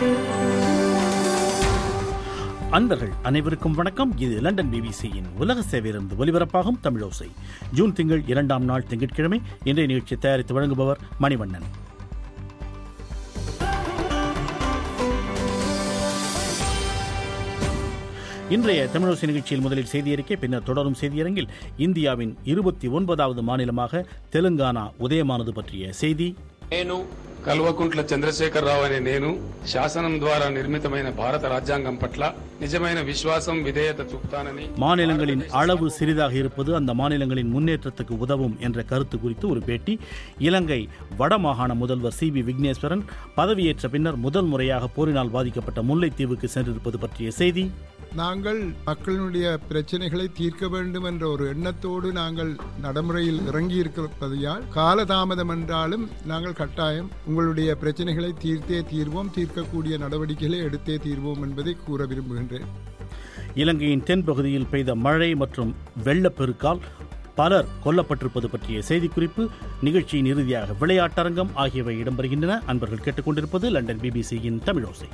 அன்பர்கள் அனைவருக்கும் வணக்கம் இது லண்டன் பிபிசியின் உலக சேவையிலிருந்து ஒலிபரப்பாகும் தமிழோசை ஜூன் திங்கள் இரண்டாம் நாள் திங்கட்கிழமை இன்றைய நிகழ்ச்சி தயாரித்து வழங்குபவர் மணிவண்ணன் இன்றைய தமிழோசை நிகழ்ச்சியில் முதலில் செய்தியறிக்கை பின்னர் தொடரும் செய்தியரங்கில் இந்தியாவின் இருபத்தி ஒன்பதாவது மாநிலமாக தெலுங்கானா உதயமானது பற்றிய செய்தி నేను కల్వకుంట్ల చంద్రశేఖరరావు అనే నేను శాసనం ద్వారా నిర్మితమైన భారత రాజ్యాంగం పట్ల నిజమైన విశ్వాసం విధేయత చూపుతానని மாநிலங்களின் அளவு சிறிதாக இருப்பது அந்த மாநிலங்களின் முன்னேற்றத்துக்கு உதவும் என்ற கருத்து குறித்து ஒரு பேட்டி இலங்கை வடமாகாண முதல்வர் சி வி விக்னேஸ்வரன் பதவியேற்ற பின்னர் முதல் முறையாக போரினால் பாதிக்கப்பட்ட முல்லைத்தீவுக்கு சென்றிருப்பது பற்றிய செய்தி நாங்கள் மக்களினுடைய பிரச்சனைகளை தீர்க்க வேண்டும் என்ற ஒரு எண்ணத்தோடு நாங்கள் நடைமுறையில் இறங்கி இருப்பதையால் காலதாமதம் என்றாலும் நாங்கள் கட்டாயம் உங்களுடைய பிரச்சனைகளை தீர்த்தே தீர்வோம் தீர்க்கக்கூடிய நடவடிக்கைகளை எடுத்தே தீர்வோம் என்பதை கூற விரும்புகின்றேன் இலங்கையின் தென்பகுதியில் பெய்த மழை மற்றும் வெள்ளப்பெருக்கால் பலர் கொல்லப்பட்டிருப்பது பற்றிய செய்திக்குறிப்பு நிகழ்ச்சியின் இறுதியாக விளையாட்டரங்கம் ஆகியவை இடம்பெறுகின்றன அன்பர்கள் கேட்டுக்கொண்டிருப்பது லண்டன் பிபிசியின் தமிழோசை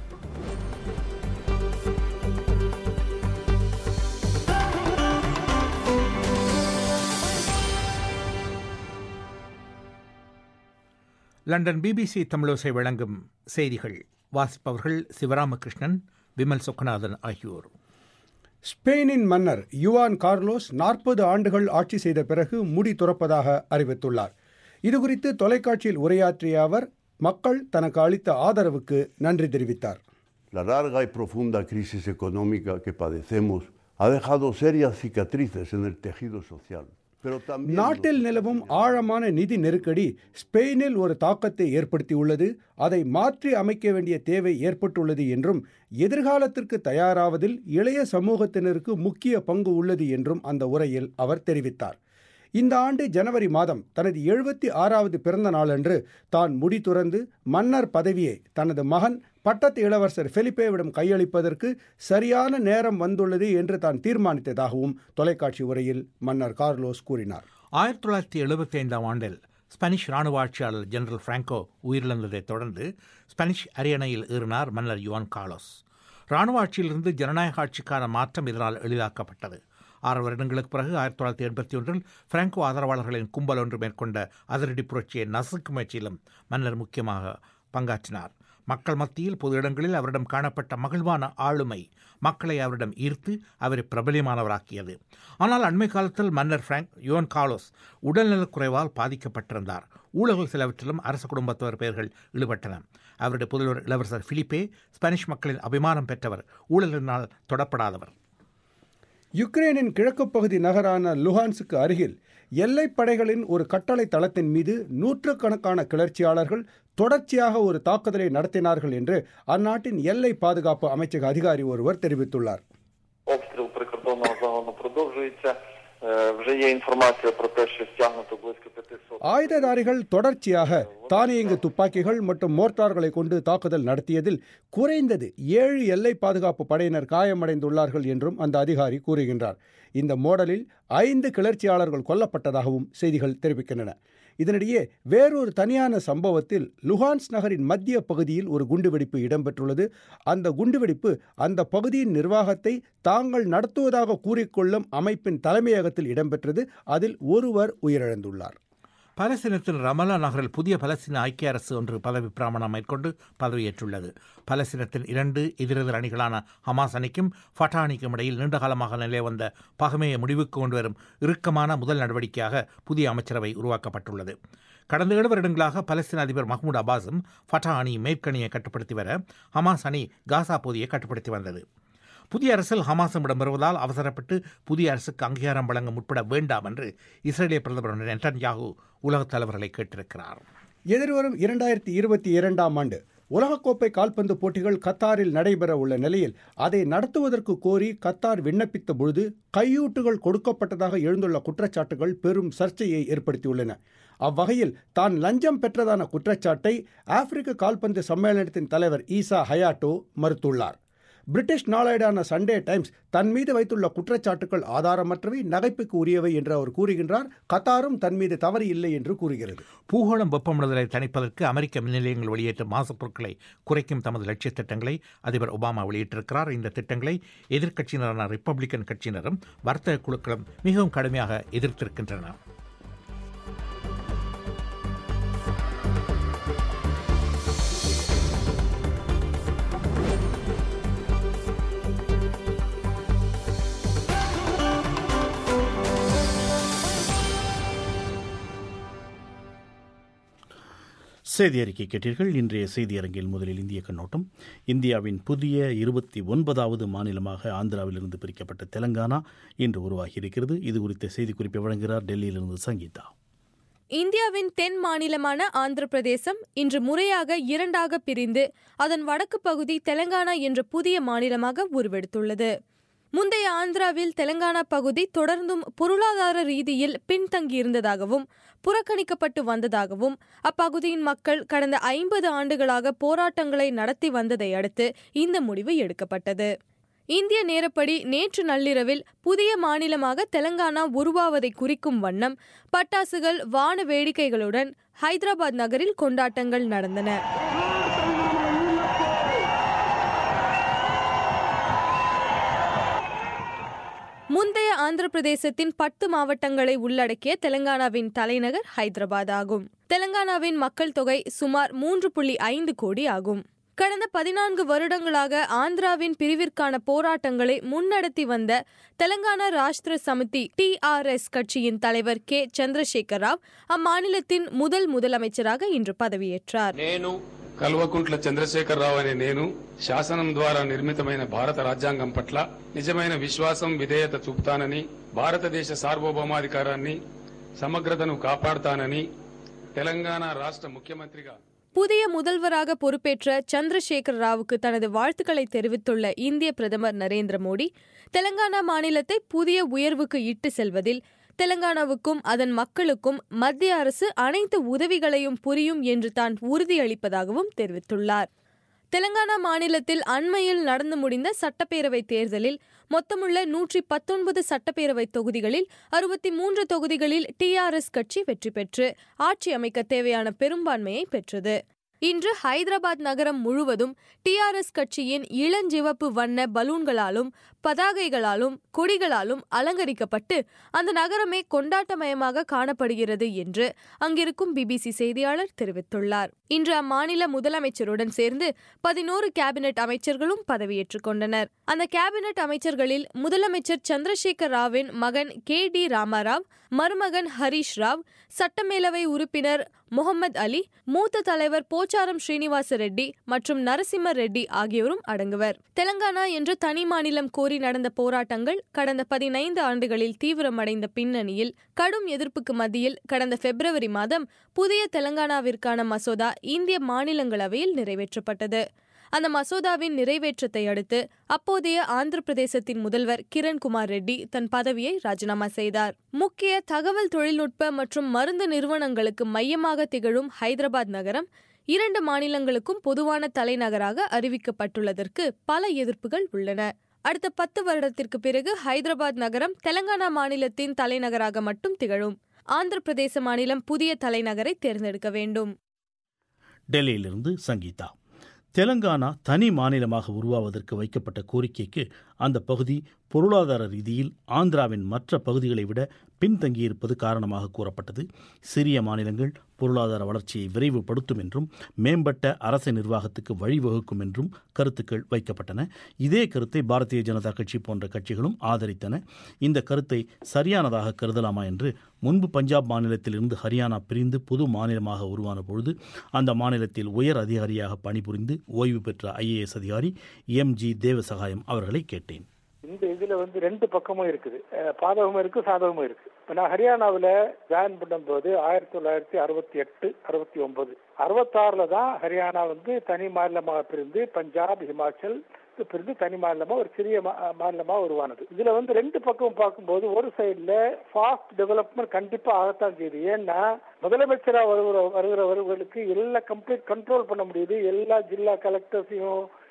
லண்டன் பிபிசி தமிழோசை வழங்கும் செய்திகள் வாசிப்பவர்கள் சிவராமகிருஷ்ணன் விமல் சொக்கநாதன் ஆகியோர் ஸ்பெயினின் மன்னர் யுவான் கார்லோஸ் நாற்பது ஆண்டுகள் ஆட்சி செய்த பிறகு முடி துறப்பதாக அறிவித்துள்ளார் இதுகுறித்து தொலைக்காட்சியில் உரையாற்றிய அவர் மக்கள் தனக்கு அளித்த ஆதரவுக்கு நன்றி தெரிவித்தார் La larga y profunda crisis económica que padecemos ha dejado serias cicatrices en el tejido social. Pero también நாட்டில் நிலவும் ஆழமான நிதி நெருக்கடி ஸ்பெயினில் ஒரு தாக்கத்தை ஏற்படுத்தியுள்ளது அதை மாற்றி அமைக்க வேண்டிய தேவை ஏற்பட்டுள்ளது என்றும் எதிர்காலத்திற்கு தயாராவதில் இளைய சமூகத்தினருக்கு முக்கிய பங்கு உள்ளது என்றும் அந்த உரையில் அவர் தெரிவித்தார் இந்த ஆண்டு ஜனவரி மாதம் தனது எழுபத்தி ஆறாவது பிறந்த நாளன்று தான் முடி துறந்து மன்னர் பதவியை தனது மகன் பட்டத்து இளவரசர் ஃபெலிப்பேவிடம் கையளிப்பதற்கு சரியான நேரம் வந்துள்ளது என்று தான் தீர்மானித்ததாகவும் தொலைக்காட்சி உரையில் மன்னர் கார்லோஸ் கூறினார் ஆயிரத்தி தொள்ளாயிரத்தி எழுபத்தி ஐந்தாம் ஆண்டில் ஸ்பானிஷ் இராணுவ ஆட்சியாளர் ஜெனரல் பிராங்கோ உயிரிழந்ததைத் தொடர்ந்து ஸ்பானிஷ் அரியணையில் ஏறினார் மன்னர் யுவான் கார்லோஸ் இராணுவ ஆட்சியிலிருந்து ஜனநாயக ஆட்சிக்கான மாற்றம் இதனால் எளிதாக்கப்பட்டது ஆறு வருடங்களுக்கு பிறகு ஆயிரத்தி தொள்ளாயிரத்தி எண்பத்தி ஒன்றில் பிராங்கோ ஆதரவாளர்களின் கும்பல் ஒன்று மேற்கொண்ட அதிரடி புரட்சியை நசுக்கும் முயற்சியிலும் மன்னர் முக்கியமாக பங்காற்றினார் மக்கள் மத்தியில் பொது இடங்களில் அவரிடம் காணப்பட்ட மகிழ்வான ஆளுமை மக்களை அவரிடம் ஈர்த்து அவரை பிரபலியமானவராக்கியது ஆனால் அண்மை காலத்தில் மன்னர் பிராங்க் யுவன் கார்லோஸ் உடல்நலக் குறைவால் பாதிக்கப்பட்டிருந்தார் ஊழல்கள் சிலவற்றிலும் அரச குடும்பத்தவர் பெயர்கள் ஈடுபட்டன அவருடைய புதல்வர் இளவரசர் பிலிப்பே ஸ்பானிஷ் மக்களின் அபிமானம் பெற்றவர் ஊழலினால் தொடப்படாதவர் யுக்ரைனின் கிழக்கு பகுதி நகரான லுஹான்ஸுக்கு அருகில் எல்லைப் படைகளின் ஒரு கட்டளை தளத்தின் மீது நூற்றுக்கணக்கான கிளர்ச்சியாளர்கள் தொடர்ச்சியாக ஒரு தாக்குதலை நடத்தினார்கள் என்று அந்நாட்டின் எல்லை பாதுகாப்பு அமைச்சக அதிகாரி ஒருவர் தெரிவித்துள்ளார் Обстріл прикордонного загону продовжується. Е, Вже є інформація про те, що стягнуто близько 500 ஆயுததாரிகள் தொடர்ச்சியாக தானியங்கு துப்பாக்கிகள் மற்றும் மோர்ட்டார்களை கொண்டு தாக்குதல் நடத்தியதில் குறைந்தது ஏழு எல்லை பாதுகாப்பு படையினர் காயமடைந்துள்ளார்கள் என்றும் அந்த அதிகாரி கூறுகின்றார் இந்த மோடலில் ஐந்து கிளர்ச்சியாளர்கள் கொல்லப்பட்டதாகவும் செய்திகள் தெரிவிக்கின்றன இதனிடையே வேறொரு தனியான சம்பவத்தில் லுஹான்ஸ் நகரின் மத்திய பகுதியில் ஒரு குண்டுவெடிப்பு இடம்பெற்றுள்ளது அந்த குண்டுவெடிப்பு அந்த பகுதியின் நிர்வாகத்தை தாங்கள் நடத்துவதாக கூறிக்கொள்ளும் அமைப்பின் தலைமையகத்தில் இடம்பெற்றது அதில் ஒருவர் உயிரிழந்துள்ளார் பலஸ்தீனத்தின் ரமலா நகரில் புதிய பலஸ்தீன ஐக்கிய அரசு ஒன்று பதவி பிரமாணம் மேற்கொண்டு பதவியேற்றுள்ளது பலஸ்தீனத்தின் இரண்டு எதிரெதிர் அணிகளான ஹமாஸ் அணிக்கும் ஃபட்டா அணிக்கும் இடையில் நீண்டகாலமாக நிலை வந்த பகமையை முடிவுக்கு கொண்டு வரும் இறுக்கமான முதல் நடவடிக்கையாக புதிய அமைச்சரவை உருவாக்கப்பட்டுள்ளது கடந்த ஏழு வருடங்களாக பலஸ்தீன அதிபர் மஹ்மூத் அப்பாஸும் ஃபட்டா அணி மேற்கணியை கட்டுப்படுத்தி வர ஹமாஸ் அணி காசா பகுதியை கட்டுப்படுத்தி வந்தது புதிய அரசில் ஹமாஸும் இடம்பெறுவதால் அவசரப்பட்டு புதிய அரசுக்கு அங்கீகாரம் வழங்க முற்பட வேண்டாம் என்று இஸ்ரேலிய பிரதமர் நெட்டன்யாகு உலகத் தலைவர்களை கேட்டிருக்கிறார் எதிர்வரும் இரண்டாயிரத்தி இருபத்தி இரண்டாம் ஆண்டு உலகக்கோப்பை கால்பந்து போட்டிகள் கத்தாரில் நடைபெற உள்ள நிலையில் அதை நடத்துவதற்கு கோரி கத்தார் விண்ணப்பித்த பொழுது கையூட்டுகள் கொடுக்கப்பட்டதாக எழுந்துள்ள குற்றச்சாட்டுகள் பெரும் சர்ச்சையை ஏற்படுத்தியுள்ளன அவ்வகையில் தான் லஞ்சம் பெற்றதான குற்றச்சாட்டை ஆப்பிரிக்க கால்பந்து சம்மேளனத்தின் தலைவர் ஈசா ஹயாட்டோ மறுத்துள்ளார் பிரிட்டிஷ் நாளேடான சண்டே டைம்ஸ் தன் மீது வைத்துள்ள குற்றச்சாட்டுகள் ஆதாரமற்றவை நகைப்புக்கு உரியவை என்று அவர் கூறுகின்றார் கத்தாரும் தன் மீது தவறு இல்லை என்று கூறுகிறது பூகோளம் வெப்பமடைதலை தணிப்பதற்கு அமெரிக்க மின் நிலையங்கள் வெளியேற்றும் மாசுப் பொருட்களை குறைக்கும் தமது லட்சிய திட்டங்களை அதிபர் ஒபாமா வெளியிட்டிருக்கிறார் இந்த திட்டங்களை எதிர்க்கட்சியினரான ரிப்பப்ளிக்கன் கட்சியினரும் வர்த்தக குழுக்களும் மிகவும் கடுமையாக எதிர்த்திருக்கின்றன செய்தி அறிக்கை கேட்டீர்கள் இன்றைய செய்தி அரங்கில் முதலில் இந்திய கண்ணோட்டம் இந்தியாவின் புதிய இருபத்தி ஒன்பதாவது மாநிலமாக ஆந்திராவிலிருந்து பிரிக்கப்பட்ட தெலங்கானா இன்று உருவாகியிருக்கிறது இது குறித்த செய்திக்குறிப்பை வழங்குகிறார் டெல்லியிலிருந்து சங்கீதா இந்தியாவின் தென் மாநிலமான ஆந்திர பிரதேசம் இன்று முறையாக இரண்டாக பிரிந்து அதன் வடக்கு பகுதி தெலங்கானா என்ற புதிய மாநிலமாக உருவெடுத்துள்ளது முந்தைய ஆந்திராவில் தெலங்கானா பகுதி தொடர்ந்தும் பொருளாதார ரீதியில் பின்தங்கியிருந்ததாகவும் புறக்கணிக்கப்பட்டு வந்ததாகவும் அப்பகுதியின் மக்கள் கடந்த ஐம்பது ஆண்டுகளாக போராட்டங்களை நடத்தி வந்ததை அடுத்து இந்த முடிவு எடுக்கப்பட்டது இந்திய நேரப்படி நேற்று நள்ளிரவில் புதிய மாநிலமாக தெலங்கானா உருவாவதை குறிக்கும் வண்ணம் பட்டாசுகள் வான வேடிக்கைகளுடன் ஹைதராபாத் நகரில் கொண்டாட்டங்கள் நடந்தன முந்தைய ஆந்திர பிரதேசத்தின் பத்து மாவட்டங்களை உள்ளடக்கிய தெலங்கானாவின் தலைநகர் ஹைதராபாத் ஆகும் தெலங்கானாவின் மக்கள் தொகை சுமார் மூன்று புள்ளி ஐந்து கோடி ஆகும் கடந்த பதினான்கு வருடங்களாக ஆந்திராவின் பிரிவிற்கான போராட்டங்களை முன்னெடுத்தி வந்த தெலங்கானா ராஷ்டிர சமிதி டிஆர்எஸ் கட்சியின் தலைவர் கே சந்திரசேகர் ராவ் அம்மாநிலத்தின் முதல் முதலமைச்சராக இன்று பதவியேற்றார் నేను కల్వకుంట్ల చంద్రశేఖరరావు అనే నేను శాసనం ద్వారా నిర్మితమైన భారత రాజ్యాంగం పట్ల నిజమైన విశ్వాసం విధేయత చూపుతానని భారతదేశ సార్వభౌమాధికారాన్ని సమగ్రతను కాపాడుతానని తెలంగాణ రాష్ట్ర ముఖ్యమంత్రిగా புதிய முதல்வராக பொறுப்பேற்ற சந்திரசேகர் ராவுக்கு தனது வாழ்த்துக்களை தெரிவித்துள்ள இந்திய பிரதமர் நரேந்திர மோடி தெலங்கானா மாநிலத்தை புதிய உயர்வுக்கு இட்டு செல்வதில் தெலங்கானாவுக்கும் அதன் மக்களுக்கும் மத்திய அரசு அனைத்து உதவிகளையும் புரியும் என்று தான் உறுதியளிப்பதாகவும் தெரிவித்துள்ளார் தெலங்கானா மாநிலத்தில் அண்மையில் நடந்து முடிந்த சட்டப்பேரவை தேர்தலில் மொத்தமுள்ள நூற்றி பத்தொன்பது சட்டப்பேரவை தொகுதிகளில் அறுபத்தி மூன்று தொகுதிகளில் டிஆர்எஸ் கட்சி வெற்றி பெற்று ஆட்சி அமைக்க தேவையான பெரும்பான்மையை பெற்றது இன்று ஹைதராபாத் நகரம் முழுவதும் டிஆர்எஸ் கட்சியின் இளஞ்சிவப்பு வண்ண பலூன்களாலும் பதாகைகளாலும் கொடிகளாலும் அலங்கரிக்கப்பட்டு அந்த நகரமே கொண்டாட்டமயமாக காணப்படுகிறது என்று அங்கிருக்கும் பிபிசி செய்தியாளர் தெரிவித்துள்ளார் இன்று அம்மாநில முதலமைச்சருடன் சேர்ந்து பதினோரு கேபினெட் அமைச்சர்களும் பதவியேற்றுக் கொண்டனர் அந்த கேபினெட் அமைச்சர்களில் முதலமைச்சர் சந்திரசேகர் ராவின் மகன் கே டி ராமாராவ் மருமகன் ஹரீஷ் ராவ் சட்டமேலவை உறுப்பினர் முகமது அலி மூத்த தலைவர் போச்சாரம் ஸ்ரீனிவாச ரெட்டி மற்றும் நரசிம்ம ரெட்டி ஆகியோரும் அடங்குவர் தெலங்கானா என்று தனி மாநிலம் கோரி நடந்த போராட்டங்கள் கடந்த பதினைந்து ஆண்டுகளில் தீவிரமடைந்த பின்னணியில் கடும் எதிர்ப்புக்கு மத்தியில் கடந்த பிப்ரவரி மாதம் புதிய தெலங்கானாவிற்கான மசோதா இந்திய மாநிலங்களவையில் நிறைவேற்றப்பட்டது அந்த மசோதாவின் நிறைவேற்றத்தை அடுத்து அப்போதைய ஆந்திர பிரதேசத்தின் முதல்வர் கிரண்குமார் ரெட்டி தன் பதவியை ராஜினாமா செய்தார் முக்கிய தகவல் தொழில்நுட்ப மற்றும் மருந்து நிறுவனங்களுக்கு மையமாக திகழும் ஹைதராபாத் நகரம் இரண்டு மாநிலங்களுக்கும் பொதுவான தலைநகராக அறிவிக்கப்பட்டுள்ளதற்கு பல எதிர்ப்புகள் உள்ளன அடுத்த பத்து வருடத்திற்கு பிறகு ஹைதராபாத் நகரம் தெலங்கானா மாநிலத்தின் தலைநகராக மட்டும் திகழும் ஆந்திர பிரதேச மாநிலம் புதிய தலைநகரை தேர்ந்தெடுக்க வேண்டும் டெல்லியிலிருந்து சங்கீதா தெலங்கானா தனி மாநிலமாக உருவாவதற்கு வைக்கப்பட்ட கோரிக்கைக்கு அந்த பகுதி பொருளாதார ரீதியில் ஆந்திராவின் மற்ற பகுதிகளை விட பின்தங்கியிருப்பது காரணமாக கூறப்பட்டது சிறிய மாநிலங்கள் பொருளாதார வளர்ச்சியை விரைவுபடுத்தும் என்றும் மேம்பட்ட அரசு நிர்வாகத்துக்கு வழிவகுக்கும் என்றும் கருத்துக்கள் வைக்கப்பட்டன இதே கருத்தை பாரதிய ஜனதா கட்சி போன்ற கட்சிகளும் ஆதரித்தன இந்த கருத்தை சரியானதாக கருதலாமா என்று முன்பு பஞ்சாப் மாநிலத்திலிருந்து ஹரியானா பிரிந்து புது மாநிலமாக உருவான பொழுது அந்த மாநிலத்தில் உயர் அதிகாரியாக பணிபுரிந்து ஓய்வு பெற்ற ஐஏஎஸ் அதிகாரி எம் ஜி தேவசகாயம் அவர்களை கேட்டேன் இந்த இதுல வந்து ரெண்டு பக்கமும் இருக்குது அஹ் பாதகமும் இருக்கு சாதகமும் இருக்கு இப்ப நான் ஹரியானாவில் ஜாயின் பண்ணும்போது ஆயிரத்தி தொள்ளாயிரத்தி அறுபத்தி எட்டு அறுபத்தி ஒன்பது அறுபத்தாறுல தான் ஹரியானா வந்து தனி மாநிலமாக பிரிந்து பஞ்சாப் ஹிமாச்சல் பிரிந்து தனி மாநிலமா ஒரு சிறிய மா- மாநிலமா உருவானது இதுல வந்து ரெண்டு பக்கம் பார்க்கும்போது ஒரு சைடுல ஃபாஸ்ட் டெவலப்மெண்ட் கண்டிப்பா ஆகத்தான் செய்யுது ஏன்னா முதலமைச்சரா வருகிற வருகிறவர்களுக்கு எல்லாம் கம்ப்ளீட் கண்ட்ரோல் பண்ண முடியுது எல்லா ஜில்லா கலெக்டர்ஸையும்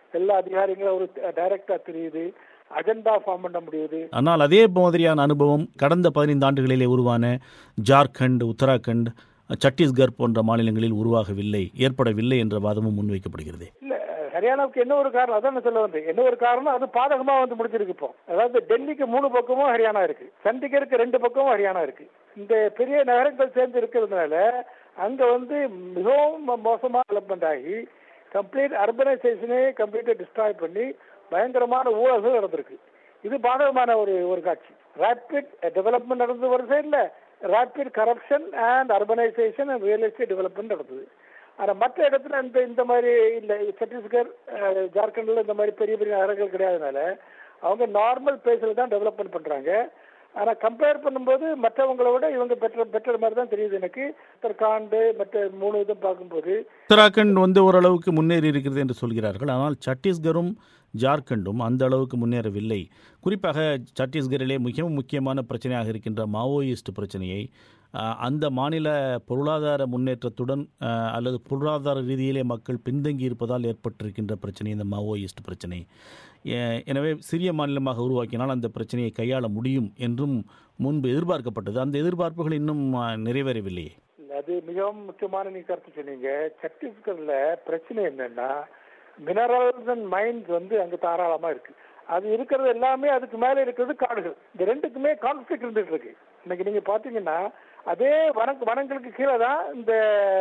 எல்லா அதிகாரிகளும் ஒரு டைரக்டா தெரியுது அஜெண்டா ஃபார்ம் பண்ண முடியுது ஆனால் அதே மாதிரியான அனுபவம் கடந்த பதினைந்து ஆண்டுகளிலே உருவான ஜார்க்கண்ட் உத்தராகண்ட் சத்தீஸ்கர் போன்ற மாநிலங்களில் உருவாகவில்லை ஏற்படவில்லை என்ற வாதமும் முன்வைக்கப்படுகிறது இல்ல ஹரியானாவுக்கு என்ன ஒரு காரணம் அதான் நான் சொல்ல வந்தேன் என்ன ஒரு காரணம் அது பாதகமா வந்து முடிஞ்சிருக்கு இப்போ அதாவது டெல்லிக்கு மூணு பக்கமும் ஹரியானா இருக்கு சண்டிகருக்கு ரெண்டு பக்கமும் ஹரியானா இருக்கு இந்த பெரிய நகரங்கள் சேர்ந்து இருக்கிறதுனால அங்க வந்து மிகவும் மோசமா டெவலப்மெண்ட் ஆகி கம்ப்ளீட் அர்பனைசேஷனே கம்ப்ளீட்டா டிஸ்ட்ராய் பண்ணி பயங்கரமான ஊழல்கள் நடந்திருக்கு இது பாதகமான ஒரு ஒரு காட்சி ரேபிட் டெவலப்மெண்ட் நடந்தது ஒரு சைடில் rapid corruption and urbanisation and real estate development நடந்தது ஆனா மற்ற இடத்துல இந்த இந்த மாதிரி இல்ல சத்தீஸ்கர் அஹ், ஜார்க்கண்ட்ல இந்த மாதிரி பெரிய பெரிய நகரங்கள் கிடையாதனால அவங்க நார்மல் பேஸில் தான் டெவலப்மெண்ட் பண்றாங்க ஆனா கம்பேர் பண்ணும்போது மற்றவங்கள விட இவங்க பெட்டர் பெட்டர் மாதிரி தான் தெரியுது எனக்கு உத்தரகாண்ட் மற்ற மூணு இதும் பார்க்கும்போது உத்தராகண்ட் வந்து ஓரளவுக்கு முன்னேறி இருக்கிறது என்று சொல்கிறார்கள் ஆனால் சத்தீஸ்கரும் ஜார்க்கண்டும் அந்த அளவுக்கு முன்னேறவில்லை குறிப்பாக சத்தீஸ்கரிலே மிகவும் முக்கியமான பிரச்சனையாக இருக்கின்ற மாவோயிஸ்ட் பிரச்சனையை அஹ், அந்த மாநில பொருளாதார முன்னேற்றத்துடன் அஹ், அல்லது பொருளாதார ரீதியிலே மக்கள் பின்தங்கி இருப்பதால் ஏற்பட்டிருக்கின்ற பிரச்சனை இந்த மாவோயிஸ்ட் பிரச்சனை எ- எனவே சிறிய மாநிலமாக உருவாக்கினால் அந்த பிரச்சனையை கையாள முடியும் என்றும் முன்பு எதிர்பார்க்கப்பட்டது அந்த எதிர்பார்ப்புகள் இன்னும் அஹ், நிறைவேறவில்லையே அது மிகவும் முக்கியமான நீ கருத்து சொன்னீங்க சத்தீஸ்கர்ல பிரச்சனை என்னன்னா மினரல்ஸ் அண்ட் மைன்ஸ் வந்து அங்க தாராளமா இருக்கு அது இருக்கிறது எல்லாமே அதுக்கு மேல இருக்கிறது காடுகள் இந்த ரெண்டுக்குமே கான்ஃபிளிக் இருந்துட்டு இருக்கு இன்னைக்கு நீங்க பாத்தீங்கன்னா அதே வன வனங்களுக்கு கீழே தான் இந்த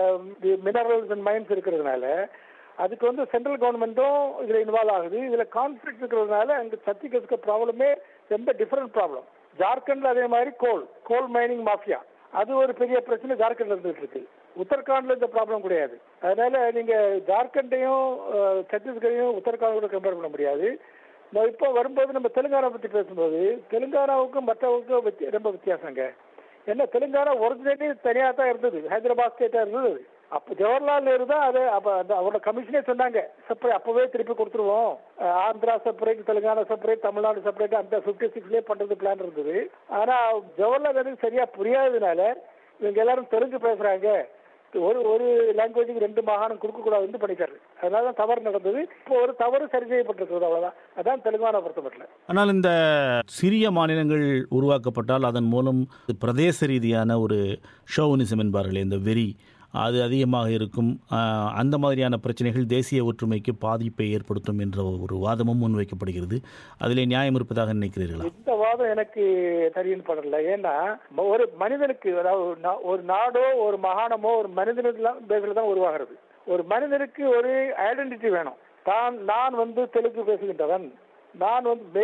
மினரல்ஸ் அண்ட் மைன்ஸ் இருக்கிறதுனால அதுக்கு வந்து சென்ட்ரல் கவர்மெண்ட்டும் இதுல இன்வால்வ் ஆகுது இதுல கான்ஃபிளிக் இருக்கிறதுனால அங்க சத்தீஸ்கருக்கு ப்ராப்ளமே ரொம்ப டிஃபரெண்ட் ப்ராப்ளம் ஜார்க்கண்ட்ல அதே மாதிரி கோல் கோல் மைனிங் மாஃபியா அது ஒரு பெரிய பிரச்சனை ஜார்க்கண்ட்ல இருந்துட்டு இருக்கு உத்தரகாண்ட்ல இந்த ப்ராப்ளம் கிடையாது அதனால நீங்க ஜார்க்கண்டையும் அஹ், சத்தீஸ்கரையும் உத்தரகாண்டோட கம்பேர் பண்ண முடியாது நான் இப்போ வரும்போது நம்ம தெலுங்கானா பத்தி பேசும்போது தெலுங்கானாவுக்கும் மற்றவங்களுக்கும் வித்தி- ரொம்ப வித்தியாசங்க என்ன தெலுங்கானா ஒரிஜினலி தனியாக தான் இருந்தது ஹைதராபாத் ஸ்டேட்டா இருந்தது அது. அப்ப ஜவஹர்லால் நேரு தான் அது அப்ப அந்த அவரோட கமிஷனே சொன்னாங்க செப்பரேட் அப்பவே திருப்பி கொடுத்துருவோம் அஹ் Andhra separate Telangana separate Tamil Nadu separate அந்த பிப்டி சிக்ஸ்லயே பண்றது பிளான் இருந்தது ஆனா ஜவஹர்லால் நேருக்கு சரியா புரியாததுனால இவங்க எல்லாரும் தெலுங்கு பேசுறாங்க ஒரு ஒரு லாங்குவேஜுக்கு ரெண்டு மாகாணம் கொடுக்க கூடாதுன்னு பண்ணிட்டாரு அதனால தான் தவறு நடந்தது இப்போ ஒரு தவறு சரி செய்யப்பட்டிருக்கிறது அவ்வளவுதான் அதான் தெலுங்கானா பொறுத்தமட்டில் ஆனால் இந்த சிறிய மாநிலங்கள் உருவாக்கப்பட்டால் அதன் மூலம் பிரதேச ரீதியான ஒரு ஷோவனிசம் என்பார்களே இந்த வெறி அது அதிகமாக இருக்கும் ஆஹ், அந்த மாதிரியான பிரச்சனைகள் தேசிய ஒற்றுமைக்கு பாதிப்பை ஏற்படுத்தும் என்ற ஒரு வாதமும் முன்வைக்கப்படுகிறது அதிலே நியாயம் இருப்பதாக நினைக்கிறீர்களா இந்த வாதம் எனக்கு சரின்னு படல ஏன்னா ஒரு மனிதனுக்கு அதாவது நா- ஒரு நாடோ ஒரு மாகாணமோ ஒரு மனிதனுக்கு பேசுல தான் உருவாகிறது ஒரு மனிதனுக்கு ஒரு ஐடென்டிட்டி வேணும் தான் நான் வந்து தெலுங்கு பேசுகின்றவன் நான் வந்து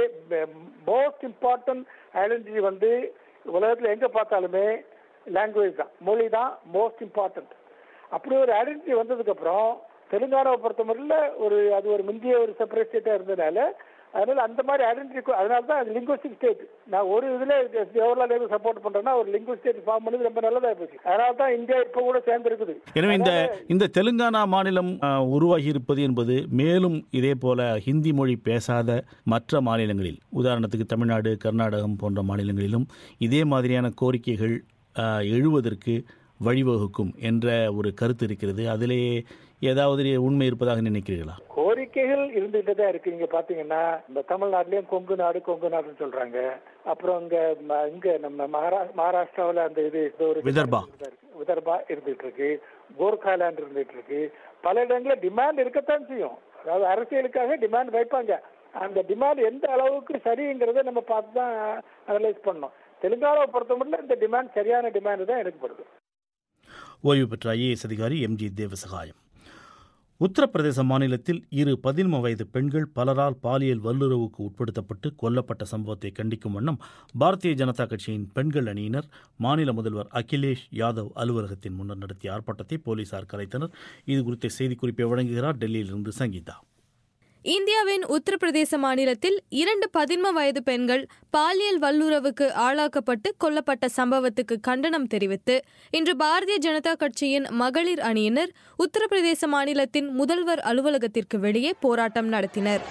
மோஸ்ட் இம்பார்ட்டன்ட் ஐடென்டிட்டி வந்து உலகத்துல எங்க பார்த்தாலுமே லாங்குவேஜ் தான் மொழி தான் மோஸ்ட் இம்பார்ட்டன்ட் அப்படி ஒரு ஐடென்டிட்டி வந்ததுக்கு அப்புறம் தெலுங்கானாவை பொறுத்தவரையில ஒரு அது ஒரு முந்தைய ஒரு செப்பரேட் ஸ்டேட்டா இருந்ததுனால அதனால அந்த மாதிரி ஐடென்டிட்டி அதனால தான் அது லிங்குவிஸ்டிக் ஸ்டேட் நான் ஒரு இதுல ஜவஹர்லால் நேரு சப்போர்ட் பண்றேன்னா ஒரு லிங்குவிஸ்டிக் ஃபார்ம் பண்ணது ரொம்ப நல்லதா போச்சு அதனால தான் இந்தியா இப்ப கூட சேர்ந்து இருக்குது எனவே இந்த இந்த தெலுங்கானா மாநிலம் ஆஹ், உருவாகி இருப்பது என்பது மேலும் இதே போல ஹிந்தி மொழி பேசாத மற்ற மாநிலங்களில் உதாரணத்துக்கு தமிழ்நாடு கர்நாடகம் போன்ற மாநிலங்களிலும் இதே மாதிரியான கோரிக்கைகள் ஆஹ், எழுவதற்கு வழிவகுக்கும் என்ற ஒரு கருத்து இருக்கிறது அதிலே ஏதாவது உண்மை இருப்பதாக நினைக்கிறீர்களா கோரிக்கைகள் இருந்துகிட்டு தான் இருக்கு இங்க பாத்தீங்கன்னா இந்த தமிழ்நாட்டிலயும் கொங்கு நாடு கொங்கு நாடுன்னு சொல்றாங்க அப்புறம் இங்க ம- இங்க நம்ம மகாரா மகாராஷ்டிராவுல அந்த இது இது ஒரு விதர்பா. இருக்கு. விதர்பா இருந்துட்டு இருக்கு கோர்காலாண்ட் இருந்துட்டு இருக்கு பல இடங்கள்ல டிமாண்ட் இருக்கத்தான் செய்யும் அதாவது அரசியலுக்காக டிமாண்ட் வைப்பாங்க அந்த டிமாண்ட் எந்த அளவுக்கு சரிங்கிறத நம்ம பார்த்து தான் அனலைஸ் பண்ணோம் தெலுங்கானாவை பொறுத்த மட்டும் இந்த டிமாண்ட் சரியான டிமாண்ட் தான் எடுக்கப்படுது ஓய்வு பெற்ற ஐஏஎஸ் அதிகாரி எம்ஜி தேவசகாயம் உத்தரப்பிரதேச மாநிலத்தில் இரு பதின்ம வயது பெண்கள் பலரால் பாலியல் வல்லுறவுக்கு உட்படுத்தப்பட்டு கொல்லப்பட்ட சம்பவத்தை கண்டிக்கும் வண்ணம் பாரதிய ஜனதா கட்சியின் பெண்கள் அணியினர் மாநில முதல்வர் அகிலேஷ் யாதவ் அலுவலகத்தின் முன்னர் நடத்திய ஆர்ப்பாட்டத்தை போலீசார் கலைத்தனர் இது குறித்த செய்திக்குறிப்பை வழங்குகிறார் டெல்லியிலிருந்து சங்கீதா இந்தியாவின் உத்தரப்பிரதேச மாநிலத்தில் இரண்டு பதின்ம வயது பெண்கள் பாலியல் வல்லுறவுக்கு ஆளாக்கப்பட்டு கொல்லப்பட்ட சம்பவத்துக்கு கண்டனம் தெரிவித்து இன்று பாரதிய ஜனதா கட்சியின் மகளிர் அணியினர் உத்தரப்பிரதேச மாநிலத்தின் முதல்வர் அலுவலகத்திற்கு வெளியே போராட்டம் நடத்தினர்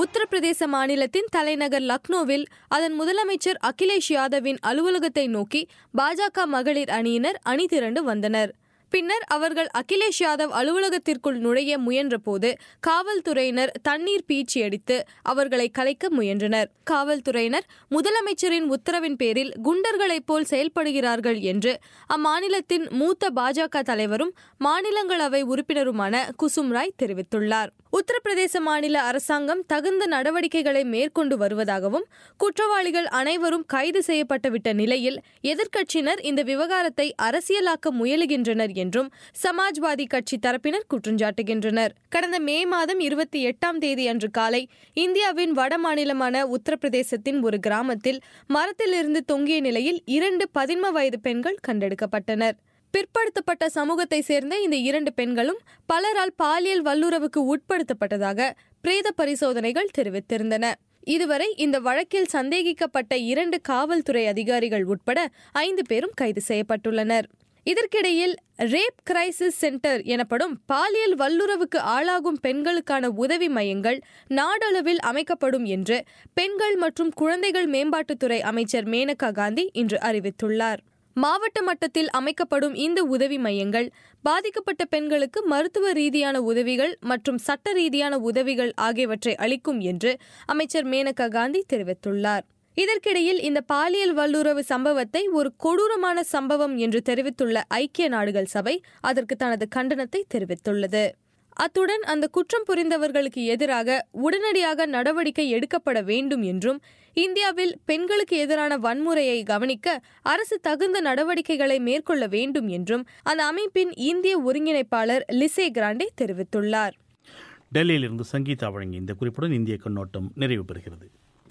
உத்தரப்பிரதேச மாநிலத்தின் தலைநகர் லக்னோவில் அதன் முதலமைச்சர் அகிலேஷ் யாதவின் அலுவலகத்தை நோக்கி பாஜக மகளிர் அணியினர் அணி திரண்டு வந்தனர் பின்னர் அவர்கள் அகிலேஷ் யாதவ் அலுவலகத்திற்குள் நுழைய முயன்றபோது காவல்துறையினர் தண்ணீர் பீச்சி அடித்து அவர்களை கலைக்க முயன்றனர் காவல்துறையினர் முதலமைச்சரின் உத்தரவின் பேரில் குண்டர்களைப் போல் செயல்படுகிறார்கள் என்று அம்மாநிலத்தின் மூத்த பாஜக தலைவரும் மாநிலங்களவை உறுப்பினருமான குசும் ராய் தெரிவித்துள்ளார் உத்தரப்பிரதேச மாநில அரசாங்கம் தகுந்த நடவடிக்கைகளை மேற்கொண்டு வருவதாகவும் குற்றவாளிகள் அனைவரும் கைது செய்யப்பட்டுவிட்ட நிலையில் எதிர்க்கட்சியினர் இந்த விவகாரத்தை அரசியலாக்க முயலுகின்றனர் என்றும் சமாஜ்வாதி கட்சி தரப்பினர் குற்றஞ்சாட்டுகின்றனர் கடந்த மே மாதம் இருபத்தி எட்டாம் தேதி அன்று காலை இந்தியாவின் வட மாநிலமான உத்தரப்பிரதேசத்தின் ஒரு கிராமத்தில் மரத்திலிருந்து தொங்கிய நிலையில் இரண்டு பதின்ம வயது பெண்கள் கண்டெடுக்கப்பட்டனர் பிற்படுத்தப்பட்ட சமூகத்தை சேர்ந்த இந்த இரண்டு பெண்களும் பலரால் பாலியல் வல்லுறவுக்கு உட்படுத்தப்பட்டதாக பிரேத பரிசோதனைகள் தெரிவித்திருந்தன இதுவரை இந்த வழக்கில் சந்தேகிக்கப்பட்ட இரண்டு காவல்துறை அதிகாரிகள் உட்பட ஐந்து பேரும் கைது செய்யப்பட்டுள்ளனர் இதற்கிடையில் ரேப் கிரைசிஸ் சென்டர் எனப்படும் பாலியல் வல்லுறவுக்கு ஆளாகும் பெண்களுக்கான உதவி மையங்கள் நாடளவில் அமைக்கப்படும் என்று பெண்கள் மற்றும் குழந்தைகள் மேம்பாட்டுத்துறை அமைச்சர் மேனகா காந்தி இன்று அறிவித்துள்ளார் மாவட்ட மட்டத்தில் அமைக்கப்படும் இந்த உதவி மையங்கள் பாதிக்கப்பட்ட பெண்களுக்கு மருத்துவ ரீதியான உதவிகள் மற்றும் சட்ட ரீதியான உதவிகள் ஆகியவற்றை அளிக்கும் என்று அமைச்சர் மேனகா காந்தி தெரிவித்துள்ளார் இதற்கிடையில் இந்த பாலியல் வல்லுறவு சம்பவத்தை ஒரு கொடூரமான சம்பவம் என்று தெரிவித்துள்ள ஐக்கிய நாடுகள் சபை அதற்கு தனது கண்டனத்தை தெரிவித்துள்ளது அத்துடன் அந்த குற்றம் புரிந்தவர்களுக்கு எதிராக உடனடியாக நடவடிக்கை எடுக்கப்பட வேண்டும் என்றும் இந்தியாவில் பெண்களுக்கு எதிரான வன்முறையை கவனிக்க அரசு தகுந்த நடவடிக்கைகளை மேற்கொள்ள வேண்டும் என்றும் அந்த அமைப்பின் இந்திய ஒருங்கிணைப்பாளர் லிசே கிராண்டே தெரிவித்துள்ளார் டெல்லியிலிருந்து சங்கீதா வழங்கிய இந்த குறிப்புடன் இந்திய கண்ணோட்டம் நிறைவு பெறுகிறது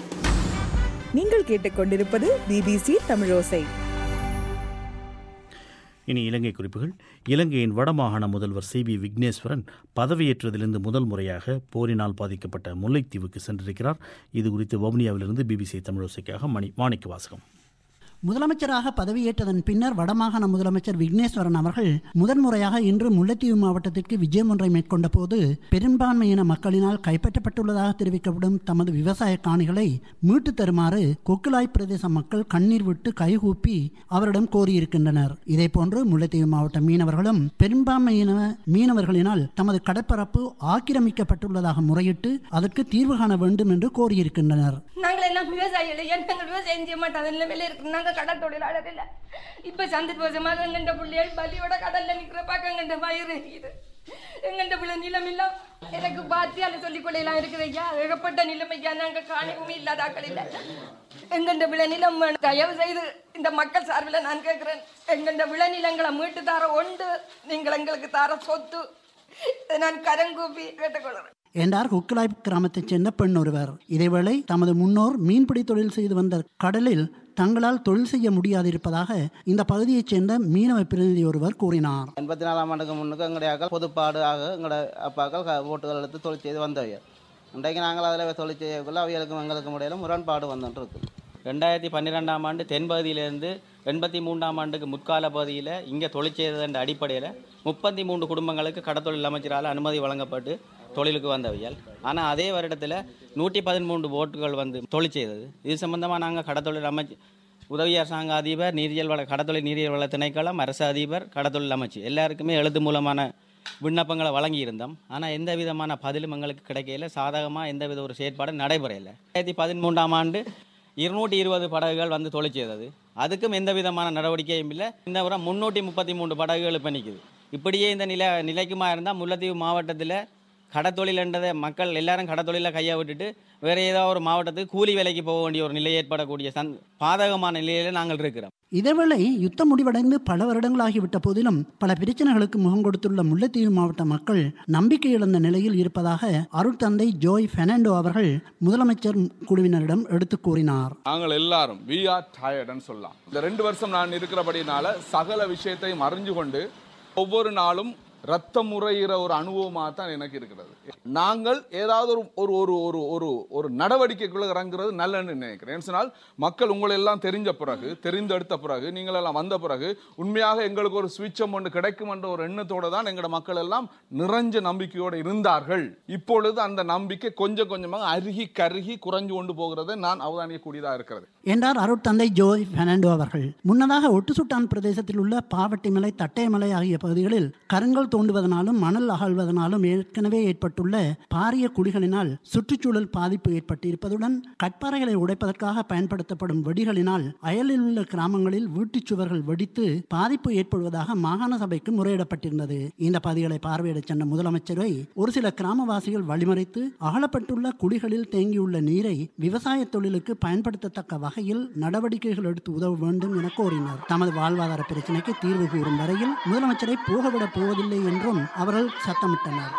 நீங்கள் கேட்டுக்கொண்டிருப்பது பிபிசி தமிழோசை இனி இலங்கை குறிப்புகள் இலங்கையின் வடமாகாண முதல்வர் சி பி விக்னேஸ்வரன் பதவியேற்றதிலிருந்து முதல் முறையாக போரினால் பாதிக்கப்பட்ட முல்லைத்தீவுக்கு சென்றிருக்கிறார் இது குறித்து வவுனியாவிலிருந்து பிபிசி தமிழோசைக்காக மணி மாணிக்க வாசகம் முதலமைச்சராக பதவியேற்றதன் பின்னர் வடமாகாண முதலமைச்சர் விக்னேஸ்வரன் அவர்கள் முதன்முறையாக இன்று முல்லைத்தீவு மாவட்டத்திற்கு விஜயம் ஒன்றை மேற்கொண்ட போது பெரும்பான்மையின மக்களினால் கைப்பற்றப்பட்டுள்ளதாக தெரிவிக்கப்படும் தமது விவசாய காணிகளை மீட்டு தருமாறு கொக்குலாய் பிரதேச மக்கள் கண்ணீர் விட்டு கைகூப்பி அவரிடம் கோரியிருக்கின்றனர் இதேபோன்று முல்லைத்தீவு மாவட்ட மீனவர்களும் பெரும்பான்மையின மீனவர்களினால் தமது கடற்பரப்பு ஆக்கிரமிக்கப்பட்டுள்ளதாக முறையிட்டு அதற்கு தீர்வு காண வேண்டும் என்று கோரியிருக்கின்றனர் நாங்கள் எல்லாம் விவசாயிகள் ஏன் நாங்கள் விவசாயம் செய்ய மாட்டோம் அந்த நிலைமையில இருக்கு நாங்கள் கடல் தொழிலாளர் இல்லை இப்ப சந்தர்ப்பமாக எங்கண்ட பிள்ளைகள் பலியோட கடல்ல நிக்கிற பார்க்க எங்கண்ட வயிறு எரியுது எங்கண்ட பிள்ளை நிலம் இல்ல எனக்கு பாத்தியால சொல்லிக் கொள்ளலாம் இருக்குது ஐயா ஏகப்பட்ட நிலைமைக்கா நாங்க காணி பூமி இல்லாத ஆக்கள் இல்ல எங்கண்ட விளைநிலம் வேணும். தயவு செய்து இந்த மக்கள் சார்பில் நான் கேட்கிறேன் எங்கண்ட விளைநிலங்களை மீட்டு தார ஒன்று நீங்கள் எங்களுக்கு தார சொத்து இதை நான் கரங்கூப்பி கேட்டுக்கொள்கிறேன் என்றார் குக்கலாய் கிராமத்தைச் சேர்ந்த பெண் ஒருவர் இதேவேளை தமது முன்னோர் மீன்பிடி தொழில் செய்து வந்த கடலில் தங்களால் தொழில் செய்ய முடியாதிருப்பதாக இந்த பகுதியைச் சேர்ந்த மீனவ பிரதிநிதி ஒருவர் கூறினார் எண்பத்தி நாலாம் ஆண்டுக்கு முன்னுக்கு எங்களுடைய அக்கள் பொதுப்பாடு ஆக எங்களோட அப்பாக்கள் க- ஓட்டுகள் எடுத்து தொழில் செய்து வந்தவையர் இன்றைக்கு நாங்கள் அதில் தொழில் செய்யக்குள்ள அவைகளுக்கும் எங்களுக்கும் இடையில முரண்பாடு வந்துட்டு இருக்கு ரெண்டாயிரத்தி பன்னிரெண்டாம் ஆண்டு தென்பகுதியிலிருந்து எண்பத்தி மூன்றாம் ஆண்டுக்கு முற்கால பகுதியில் இங்கே தொழில் செய்ததன் அடிப்படையில் முப்பத்தி மூன்று குடும்பங்களுக்கு கடத்தொழில் அமைச்சரால் அனுமதி வழங்கப்பட்டு தொழிலுக்கு வந்தவையால் ஆனால் அதே வருடத்தில் நூற்றி பதிமூன்று ஓட்டுகள் வந்து தொழில் செய்தது இது சம்பந்தமாக நாங்கள் கடத்தொழில் அமைச்சு உதவி அரசாங்க அதிபர் நீரியல் வள கடத்தொழில் நீரியல் வள திணைக்களம் அரசு அதிபர் கடத்தொழில் அமைச்சு எல்லாருக்குமே எழுத்து மூலமான விண்ணப்பங்களை வழங்கியிருந்தோம் ஆனால் எந்த விதமான பதிலும் எங்களுக்கு கிடைக்கல சாதகமாக எந்த வித ஒரு செயற்பாடும் நடைபெறலை ரெண்டாயிரத்தி பதிமூன்றாம் ஆண்டு இருநூற்றி இருபது படகுகள் வந்து தொழில் செய்தது அதுக்கும் எந்த விதமான நடவடிக்கையும் இல்லை இந்த முறை முன்னூற்றி முப்பத்தி மூன்று படகுகள் இப்போ நிற்குது இப்படியே இந்த நிலை நிலைக்குமா இருந்தால் முல்லைத்தீவு மாவட்டத்தில் கடத்தொழில்ன்றதை மக்கள் எல்லாரும் கடத்தொழில கையை விட்டுட்டு வேறு ஏதோ ஒரு மாவட்டத்துக்கு கூலி வேலைக்கு போக வேண்டிய ஒரு நிலை ஏற்படக்கூடிய சந் பாதகமான நிலையில நாங்கள் இருக்கிறோம் இதேவேளை யுத்தம் முடிவடைந்து பல வருடங்களாகிவிட்ட போதிலும் பல பிரச்சனைகளுக்கு முகம் கொடுத்துள்ள முல்லைத்தீவு மாவட்ட மக்கள் நம்பிக்கை இழந்த நிலையில் இருப்பதாக அருட்தந்தை ஜோய் பெர்னாண்டோ அவர்கள் முதலமைச்சர் குழுவினரிடம் எடுத்து கூறினார் நாங்கள் எல்லாரும் வி ஆர் டயர்டுன்னு சொல்லலாம் இந்த ரெண்டு வருஷம் நான் இருக்கிறபடினால சகல விஷயத்தையும் அறிஞ்சு கொண்டு ஒவ்வொரு நாளும் ரத்தம் முறையிற ஒரு அனுபவமாக தான் எனக்கு இருக்கிறது நாங்கள் ஏதாவது ஒரு ஒரு ஒரு ஒரு ஒரு ஒரு நடவடிக்கைக்குள்ள இறங்குறது நல்லன்னு நினைக்கிறேன் ஏன்னு சொன்னால் மக்கள் உங்களை எல்லாம் தெரிஞ்ச பிறகு தெரிந்தெடுத்த பிறகு நீங்கள் எல்லாம் வந்த பிறகு உண்மையாக எங்களுக்கு ஒரு சுவிட்சம் ஒன்று கிடைக்கும் என்ற ஒரு எண்ணத்தோட தான் எங்களோட மக்கள் எல்லாம் நிறைஞ்ச நம்பிக்கையோடு இருந்தார்கள் இப்பொழுது அந்த நம்பிக்கை கொஞ்சம் கொஞ்சமாக அருகி கருகி குறைஞ்சு கொண்டு போகிறதை நான் அவதானியக்கூடியதாக இருக்கிறது என்றார் அருட்தந்தை ஜோய் பெர்னாண்டோ அவர்கள் முன்னதாக ஒட்டுசுட்டான் பிரதேசத்தில் உள்ள பாவட்டிமலை தட்டைமலை ஆகிய பகுதிகளில் கருங்கல் தோண்டுவதனாலும் மணல் அகழ்வதனாலும் ஏற்கனவே ஏற்பட்டுள்ள பாரிய குழிகளினால் சுற்றுச்சூழல் பாதிப்பு ஏற்பட்டிருப்பதுடன் கட்பாறைகளை உடைப்பதற்காக பயன்படுத்தப்படும் வெடிகளினால் அயலில் உள்ள கிராமங்களில் வீட்டுச் சுவர்கள் வெடித்து பாதிப்பு ஏற்படுவதாக மாகாண சபைக்கு முறையிடப்பட்டிருந்தது இந்த பகுதிகளை பார்வையிடச் சென்ற முதலமைச்சரை ஒரு சில கிராமவாசிகள் வழிமறைத்து அகலப்பட்டுள்ள குழிகளில் தேங்கியுள்ள நீரை விவசாய தொழிலுக்கு பயன்படுத்தத்தக்க வகையில் நடவடிக்கைகள் எடுத்து உதவ வேண்டும் என கோரினர் தமது வாழ்வாதார பிரச்சினைக்கு தீர்வு கூறும் வரையில் முதலமைச்சரை போகவிடப் போவதில்லை என்றும் அவர்கள் சத்தமிட்டனர்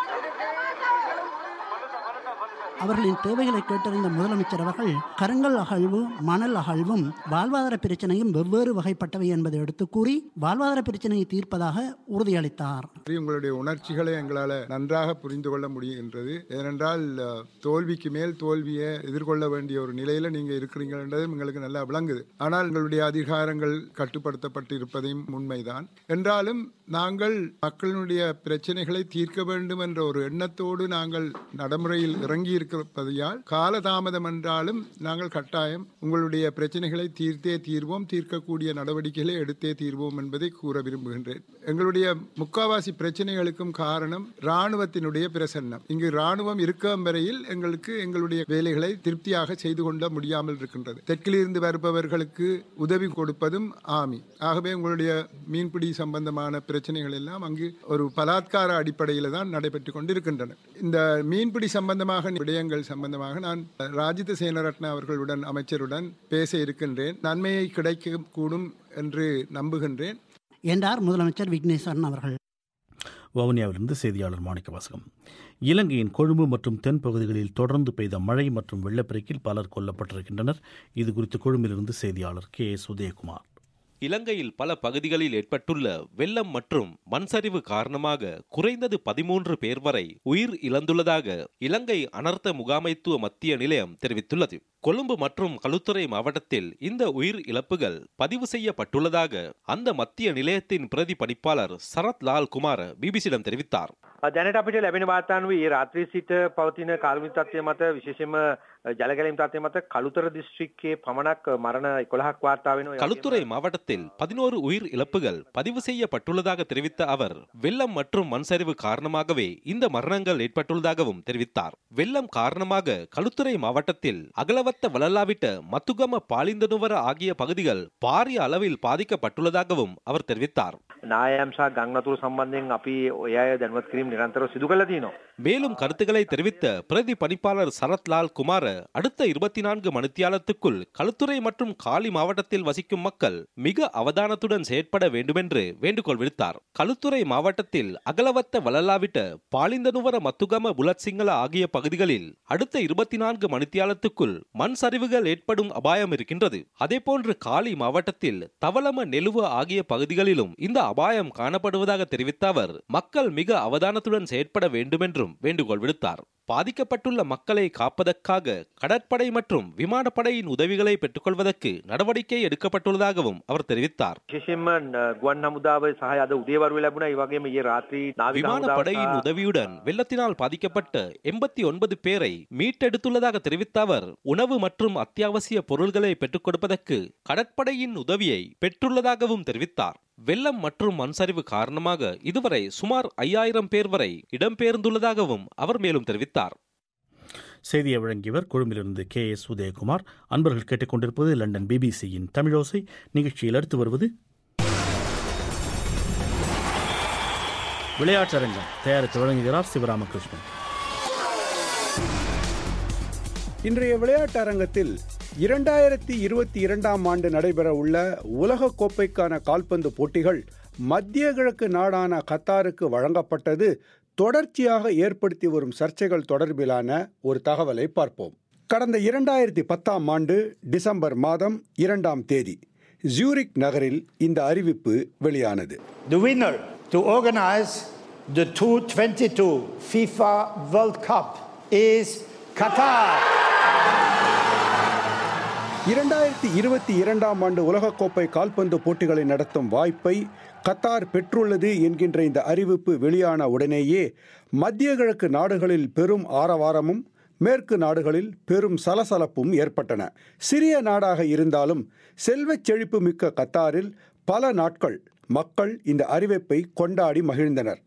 அவர்களின் தேவைகளை கேட்டறிந்த முதலமைச்சர் அவர்கள் கருங்கல் அகழ்வு மணல் அகழ்வும் வாழ்வாதார பிரச்சனையும் வெவ்வேறு வகைப்பட்டவை என்பதை எடுத்து கூறி வாழ்வாதார பிரச்சனையை தீர்ப்பதாக உறுதியளித்தார் உங்களுடைய உணர்ச்சிகளை எங்களால் நன்றாக புரிந்து கொள்ள முடிகின்றது ஏனென்றால் அஹ், தோல்விக்கு மேல் தோல்வியை எதிர்கொள்ள வேண்டிய ஒரு நிலையில நீங்க இருக்கிறீங்கன்றது எங்களுக்கு நல்லா விளங்குது ஆனால் எங்களுடைய அதிகாரங்கள் கட்டுப்படுத்தப்பட்டு இருப்பதையும் உண்மைதான் என்றாலும் நாங்கள் மக்களுடைய பிரச்சனைகளை தீர்க்க வேண்டும் என்ற ஒரு எண்ணத்தோடு நாங்கள் நடைமுறையில் இறங்கி இருப்பதையால் காலதாமதம் என்றாலும் நாங்கள் கட்டாயம் உங்களுடைய பிரச்சனைகளை தீர்த்தே தீர்வோம் தீர்க்கக்கூடிய நடவடிக்கைகளை எடுத்தே தீர்வோம் என்பதை கூற விரும்புகின்றேன் எங்களுடைய முக்காவாசி பிரச்சனைகளுக்கும் காரணம் இராணுவத்தினுடைய பிரசன்னம் இங்கு இராணுவம் இருக்கும் வரையில் எங்களுக்கு எங்களுடைய வேலைகளை திருப்தியாக செய்து கொள்ள முடியாமல் இருக்கின்றது தெற்கிலிருந்து வருபவர்களுக்கு உதவி கொடுப்பதும் ஆமி ஆகவே உங்களுடைய மீன்பிடி சம்பந்தமான பிரச்சனைகள் எல்லாம் அங்கு ஒரு பலாத்கார அடிப்படையில் தான் நடைபெற்று கொண்டிருக்கின்றன இந்த மீன்பிடி சம்பந்தமாக விடயங்கள் சம்பந்தமாக நான் ராஜித சேனரட்ன அவர்களுடன் அமைச்சருடன் பேச இருக்கின்றேன் நன்மையை கிடைக்க கூடும் என்று நம்புகின்றேன் என்றார் முதலமைச்சர் விக்னேஸ்வரன் அவர்கள் வவுனியாவிலிருந்து செய்தியாளர் மாணிக்க வாசகம் இலங்கையின் கொழும்பு மற்றும் தென் பகுதிகளில் தொடர்ந்து பெய்த மழை மற்றும் வெள்ளப்பெருக்கில் பலர் கொல்லப்பட்டிருக்கின்றனர் இது குறித்து கொழும்பிலிருந்து செய்தியாளர் கே எஸ் உதயகுமார் இலங்கையில் பல பகுதிகளில் ஏற்பட்டுள்ள வெள்ளம் மற்றும் மண்சரிவு காரணமாக குறைந்தது பதிமூன்று பேர் வரை உயிர் இழந்துள்ளதாக இலங்கை அனர்த்த முகாமைத்துவ மத்திய நிலையம் தெரிவித்துள்ளது கொழும்பு மற்றும் களுத்துறை மாவட்டத்தில் இந்த உயிர் இழப்புகள் பதிவு செய்யப்பட்டுள்ளதாக அந்த மத்திய நிலையத்தின் பிரதி பணிப்பாளர் சரத் லால் குமார் பிபிசியிடம் தெரிவித்தார் දැනට අපිට ලැබෙන වාර්තානුව ඒ රාත්‍රී සිට පවතින කාර්මික තත්ත්වය මත විශේෂයෙන්ම ජලගැලීම් තත්ත්වය මත කළුතර දිස්ත්‍රික්කයේ පමණක් මරණ 11ක් වාර්තා වෙනවා. களுத்துறை மாவட்டத்தில் பதினோரு உயிர் இழப்புகள் பதிவு செய்யப்பட்டுள்ளதாக தெரிவித்த அவர் வெள்ளம் மற்றும் மண்சரிவு காரணமாகவே இந்த மரணங்கள் ஏற்பட்டுள்ளதாகவும் தெரிவித்தார் வெள்ளம் காரணமாக களுத்துறை மாவட்டத்தில் அகலவத்த வளலாவிட்ட மத்துகம பாலிந்தனுவர ஆகிய பகுதிகள் பாரிய அளவில் பாதிக்கப்பட்டுள்ளதாகவும் அவர் தெரிவித்தார் නායම් සහ ගංනතුරු සම්බන්ධයෙන් අපි ඔය අය දැනුවත් කිරීම නිරන්තරව සිදු කරලා තියෙනවා. மேலும் கருத்துக்களை தெரிவித்த பிரதி பணிப்பாளர் சரத்லால் குமார் அடுத்த இருபத்தி நான்கு மணித்தியாலத்துக்குள் களுத்துறை மற்றும் காலி மாவட்டத்தில் வசிக்கும் மக்கள் மிக அவதானத்துடன் செயற்பட வேண்டுமென்று வேண்டுகோள் விடுத்தார் களுத்துறை மாவட்டத்தில் அகலவத்த வளலாவிட்ட பாலிந்தனுவர மத்துகம புலட் சிங்கள ஆகிய பகுதிகளில் அடுத்த இருபத்தி நான்கு மணித்தியாலத்துக்குள் மண் சரிவுகள் ஏற்படும் அபாயம் இருக்கின்றது அதேபோன்று காலி மாவட்டத்தில் தவளம நெலுவ ஆகிய பகுதிகளிலும் இந்த அபாயம் காணப்படுவதாக தெரிவித்த அவர் மக்கள் மிக அவதானத்துடன் செயற்பட வேண்டுமென்றும் வேண்டுகோள் விடுத்தார் பாதிக்கப்பட்டுள்ள மக்களை காப்பதற்காக கடற்படை மற்றும் விமானப்படையின் உதவிகளை பெற்றுக்கொள்வதற்கு நடவடிக்கை எடுக்கப்பட்டுள்ளதாகவும் அவர் தெரிவித்தார் විශේෂයෙන්ම ගුවන් හමුදාව සහ අද උදේවරුවේ ලැබුණා ඒ වගේම ඊයේ රාත්‍රී නාවික விமானப்படையின் හමුදාව உதவியுடன் வெள்ளத்தினால் பாதிக்கப்பட்ட எண்பத்தி ஒன்பது பேரை மீட்டெடுத்துள்ளதாக தெரிவித்த அவர் உணவு மற்றும் அத்தியாவசிய பொருள்களை பெற்றுக் கொடுப்பதற்கு கடற்படையின் உதவியை பெற்றுள்ளதாகவும் தெரிவித்தார் வெள்ளம் மற்றும் மண்சரிவு காரணமாக இதுவரை சுமார் ஐயாயிரம் பேர் வரை இடம்பெயர்ந்துள்ளதாகவும் அவர் மேலும் தெரிவித்தார் செய்தியை வழங்கியவர் கொழும்பிலிருந்து கே எஸ் உதயகுமார் அன்பர்கள் கேட்டுக்கொண்டிருப்பது லண்டன் பிபிசியின் தமிழோசை நிகழ்ச்சியில் அடுத்து வருவது விளையாட்டரங்கம் தயாரித்து வழங்குகிறார் சிவராமகிருஷ்ணன் இன்றைய விளையாட்டு அரங்கத்தில் இரண்டாயிரத்தி இருபத்தி இரண்டாம் ஆண்டு நடைபெற உள்ள உலக கோப்பைக்கான கால்பந்து போட்டிகள் மத்திய கிழக்கு நாடான கத்தாருக்கு வழங்கப்பட்டது தொடர்ச்சியாக ஏற்படுத்தி வரும் சர்ச்சைகள் தொடர்பிலான ஒரு தகவலை பார்ப்போம் கடந்த இரண்டாயிரத்தி பத்தாம் ஆண்டு டிசம்பர் மாதம் இரண்டாம் தேதி ஜூரிக் நகரில் இந்த அறிவிப்பு வெளியானது The winner to organize the 2022 FIFA World Cup is Qatar. இரண்டாயிரத்தி இருபத்தி இரண்டாம் ஆண்டு உலகக்கோப்பை கால்பந்து போட்டிகளை நடத்தும் வாய்ப்பை கத்தார் பெற்றுள்ளது என்கின்ற இந்த அறிவிப்பு வெளியான உடனேயே மத்திய கிழக்கு நாடுகளில் பெரும் ஆரவாரமும் மேற்கு நாடுகளில் பெரும் சலசலப்பும் ஏற்பட்டன சிறிய நாடாக இருந்தாலும் செல்வச் செழிப்பு மிக்க கத்தாரில் பல நாட்கள் மக்கள் இந்த அறிவிப்பை கொண்டாடி மகிழ்ந்தனர்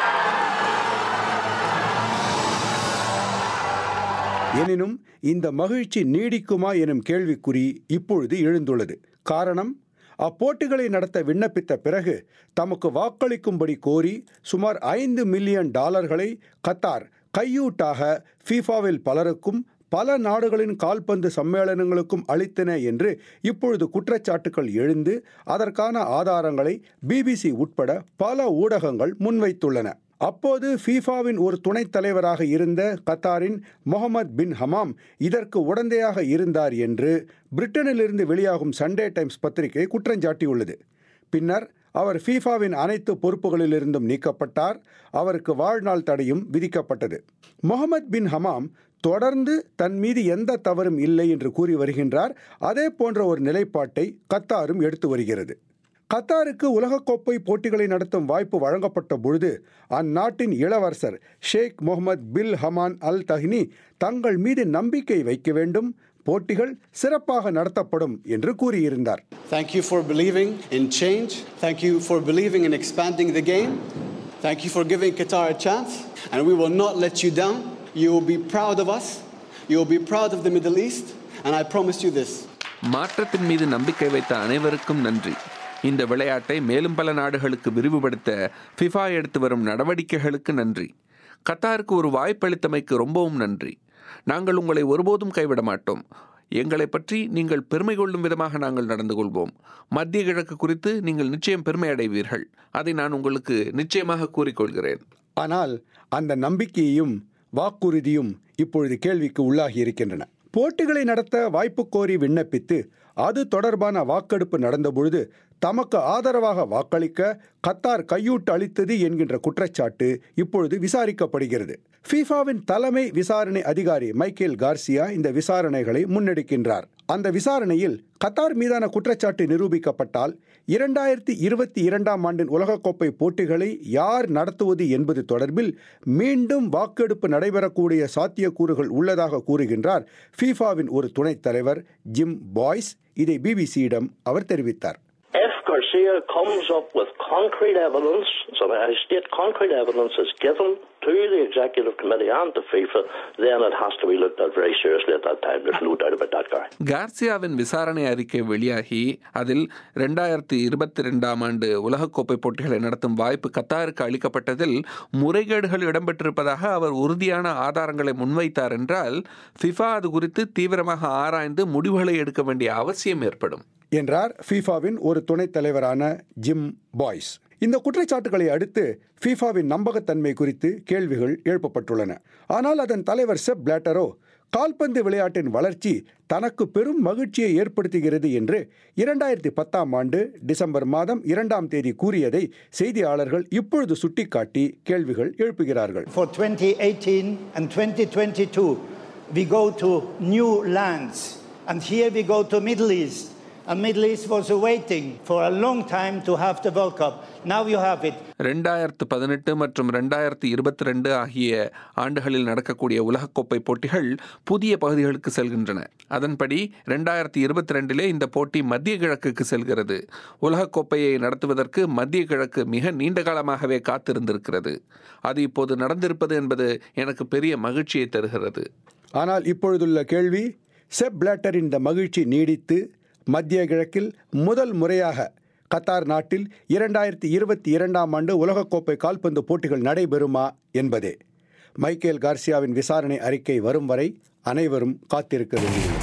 எனினும் இந்த மகிழ்ச்சி நீடிக்குமா எனும் கேள்விக்குறி இப்பொழுது எழுந்துள்ளது காரணம் அப்போட்டிகளை நடத்த விண்ணப்பித்த பிறகு தமக்கு வாக்களிக்கும்படி கோரி சுமார் ஐந்து மில்லியன் டாலர்களை கத்தார் கையூட்டாக ஃபீஃபாவில் பலருக்கும் பல நாடுகளின் கால்பந்து சம்மேளனங்களுக்கும் அளித்தன என்று இப்பொழுது குற்றச்சாட்டுகள் எழுந்து அதற்கான ஆதாரங்களை பிபிசி உட்பட பல ஊடகங்கள் முன்வைத்துள்ளன அப்போது ஃபீஃபாவின் ஒரு துணைத் தலைவராக இருந்த கத்தாரின் முகமது பின் ஹமாம் இதற்கு உடந்தையாக இருந்தார் என்று பிரிட்டனிலிருந்து வெளியாகும் சண்டே டைம்ஸ் பத்திரிகை குற்றஞ்சாட்டியுள்ளது பின்னர் அவர் ஃபீஃபாவின் அனைத்து பொறுப்புகளிலிருந்தும் நீக்கப்பட்டார் அவருக்கு வாழ்நாள் தடையும் விதிக்கப்பட்டது முகமது பின் ஹமாம் தொடர்ந்து தன் மீது எந்த தவறும் இல்லை என்று கூறி வருகின்றார் அதே போன்ற ஒரு நிலைப்பாட்டை கத்தாரும் எடுத்து வருகிறது கத்தாருக்கு உலகக்கோப்பை போட்டிகளை நடத்தும் வாய்ப்பு வழங்கப்பட்ட பொழுது அந்நாட்டின் இளவரசர் ஷேக் முகமது பில் ஹமான் அல் தஹ்னி தங்கள் மீது நம்பிக்கை வைக்க வேண்டும் போட்டிகள் சிறப்பாக நடத்தப்படும் என்று கூறியிருந்தார் Thank you for believing in change. Thank you for believing in expanding the game. Thank you for giving Qatar a chance. And we will not let you down. You will be proud of us. You will be proud of the Middle East. And I promise you this. மாற்றத்தின் மீது நம்பிக்கை வைத்த அனைவருக்கும் நன்றி இந்த விளையாட்டை மேலும் பல நாடுகளுக்கு விரிவுபடுத்த ஃபிஃபா எடுத்து வரும் நடவடிக்கைகளுக்கு நன்றி கத்தாருக்கு ஒரு வாய்ப்பளித்தமைக்கு ரொம்பவும் நன்றி நாங்கள் உங்களை ஒருபோதும் கைவிட மாட்டோம் எங்களை பற்றி நீங்கள் பெருமை கொள்ளும் விதமாக நாங்கள் நடந்து கொள்வோம் மத்திய கிழக்கு குறித்து நீங்கள் நிச்சயம் பெருமை அடைவீர்கள் அதை நான் உங்களுக்கு நிச்சயமாக கூறிக்கொள்கிறேன் ஆனால் அந்த நம்பிக்கையும் வாக்குறுதியும் இப்பொழுது கேள்விக்கு உள்ளாகி இருக்கின்றன போட்டிகளை நடத்த வாய்ப்பு கோரி விண்ணப்பித்து அது தொடர்பான வாக்கெடுப்பு நடந்தபொழுது தமக்கு ஆதரவாக வாக்களிக்க கத்தார் கையூட்டு அளித்தது என்கின்ற குற்றச்சாட்டு இப்பொழுது விசாரிக்கப்படுகிறது ஃபீஃபாவின் தலைமை விசாரணை அதிகாரி மைக்கேல் கார்சியா இந்த விசாரணைகளை முன்னெடுக்கின்றார் அந்த விசாரணையில் கத்தார் மீதான குற்றச்சாட்டு நிரூபிக்கப்பட்டால் இரண்டாயிரத்தி இருபத்தி இரண்டாம் ஆண்டின் உலகக்கோப்பை போட்டிகளை யார் நடத்துவது என்பது தொடர்பில் மீண்டும் வாக்கெடுப்பு நடைபெறக்கூடிய சாத்தியக்கூறுகள் உள்ளதாக கூறுகின்றார் ஃபீஃபாவின் ஒரு துணைத் தலைவர் ஜிம் பாய்ஸ் இதை பிபிசியிடம் அவர் தெரிவித்தார் If Garcia comes up with concrete evidence, so I state concrete evidence is given to the Executive Committee and to FIFA, then it has to be looked at very seriously at that time. There's no doubt about that, Gary. கார்சியாவின் விசாரணை அறிக்கை வெளியாகி அதில் ரெண்டாயிரத்தி இருபத்தி ரெண்டாம் ஆண்டு உலகக்கோப்பை போட்டிகளை நடத்தும் வாய்ப்பு கத்தாருக்கு அளிக்கப்பட்டதில் முறைகேடுகள் இடம்பெற்றிருப்பதாக அவர் உறுதியான ஆதாரங்களை முன்வைத்தார் என்றால் ஃபிஃபா அது குறித்து தீவிரமாக ஆராய்ந்து முடிவுகளை எடுக்க வேண்டிய அவசியம் ஏற்படும் என்றார் ஃபீஃபாவின் ஒரு துணைத் தலைவரான ஜிம் பாய்ஸ் இந்த குற்றச்சாட்டுகளை அடுத்து ஃபீஃபாவின் நம்பகத்தன்மை குறித்து கேள்விகள் எழுப்பப்பட்டுள்ளன ஆனால் அதன் தலைவர் செப் பிளாட்டரோ கால்பந்து விளையாட்டின் வளர்ச்சி தனக்கு பெரும் மகிழ்ச்சியை ஏற்படுத்துகிறது என்று இரண்டாயிரத்தி பத்தாம் ஆண்டு டிசம்பர் மாதம் இரண்டாம் தேதி கூறியதை செய்தியாளர்கள் இப்பொழுது சுட்டிக்காட்டி கேள்விகள் எழுப்புகிறார்கள் For 2018 and 2022, we go to new lands. And here we go to Middle East. And Middle East was waiting for a long time to have the World Cup. Now you have it. ரெண்டாயிரத்து பதினெட்டு மற்றும் ரெண்டாயிரத்தி இருபத்தி ரெண்டு ஆகிய ஆண்டுகளில் நடக்கக்கூடிய உலகக்கோப்பை போட்டிகள் புதிய பகுதிகளுக்கு செல்கின்றன அதன்படி ரெண்டாயிரத்தி இருபத்தி ரெண்டிலே இந்த போட்டி மத்திய கிழக்குக்கு செல்கிறது உலகக்கோப்பையை நடத்துவதற்கு மத்திய கிழக்கு மிக நீண்ட காலமாகவே காத்திருந்திருக்கிறது அது இப்போது நடந்திருப்பது என்பது எனக்கு பெரிய மகிழ்ச்சியை தருகிறது ஆனால் இப்பொழுதுள்ள கேள்வி செப் பிளாட்டரின் இந்த மகிழ்ச்சி நீடித்து மத்திய கிழக்கில் முதல் முறையாக கத்தார் நாட்டில் இரண்டாயிரத்தி இருபத்தி இரண்டாம் ஆண்டு உலகக்கோப்பை கால்பந்து போட்டிகள் நடைபெறுமா என்பதே மைக்கேல் கார்சியாவின் விசாரணை அறிக்கை வரும் வரை அனைவரும் காத்திருக்க வேண்டியுள்ளது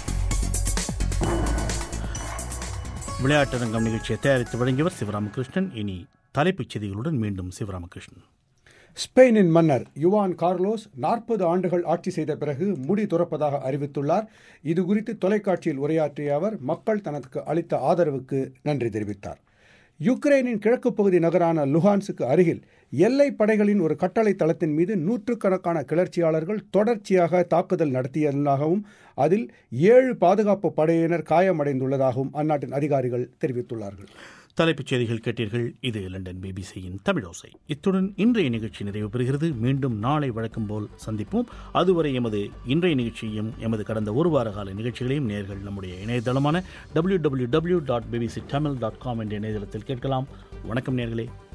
விளையாட்டரங்கம் நிகழ்ச்சியை தயாரித்து வழங்கியவர் சிவராமகிருஷ்ணன் இனி தலைப்புச் செய்திகளுடன் மீண்டும் சிவராமகிருஷ்ணன் ஸ்பெயினின் மன்னர் யுவான் கார்லோஸ் நாற்பது ஆண்டுகள் ஆட்சி செய்த பிறகு முடி துறப்பதாக அறிவித்துள்ளார் இது குறித்து தொலைக்காட்சியில் உரையாற்றிய அவர் மக்கள் தனக்கு அளித்த ஆதரவுக்கு நன்றி தெரிவித்தார் யுக்ரைனின் கிழக்கு பகுதி நகரான லுஹான்ஸுக்கு அருகில் எல்லை படைகளின் ஒரு கட்டளை தளத்தின் மீது நூற்றுக்கணக்கான கிளர்ச்சியாளர்கள் தொடர்ச்சியாக தாக்குதல் நடத்தியதாகவும் அதில் ஏழு பாதுகாப்பு படையினர் காயமடைந்துள்ளதாகவும் அந்நாட்டின் அதிகாரிகள் தெரிவித்துள்ளார்கள் தலைப்புச் செய்திகள் கேட்டீர்கள் இது லண்டன் பிபிசியின் தமிழோசை இத்துடன் இன்றைய நிகழ்ச்சி நிறைவு பெறுகிறது மீண்டும் நாளை வழக்கம் போல் சந்திப்போம் அதுவரை எமது இன்றைய நிகழ்ச்சியையும் எமது கடந்த ஒரு வார கால நிகழ்ச்சிகளையும் நேர்கள் நம்முடைய இணையதளமான W W W dot BBC Tamil dot com என்ற இணையதளத்தில் கேட்கலாம் வணக்கம் நேர்களே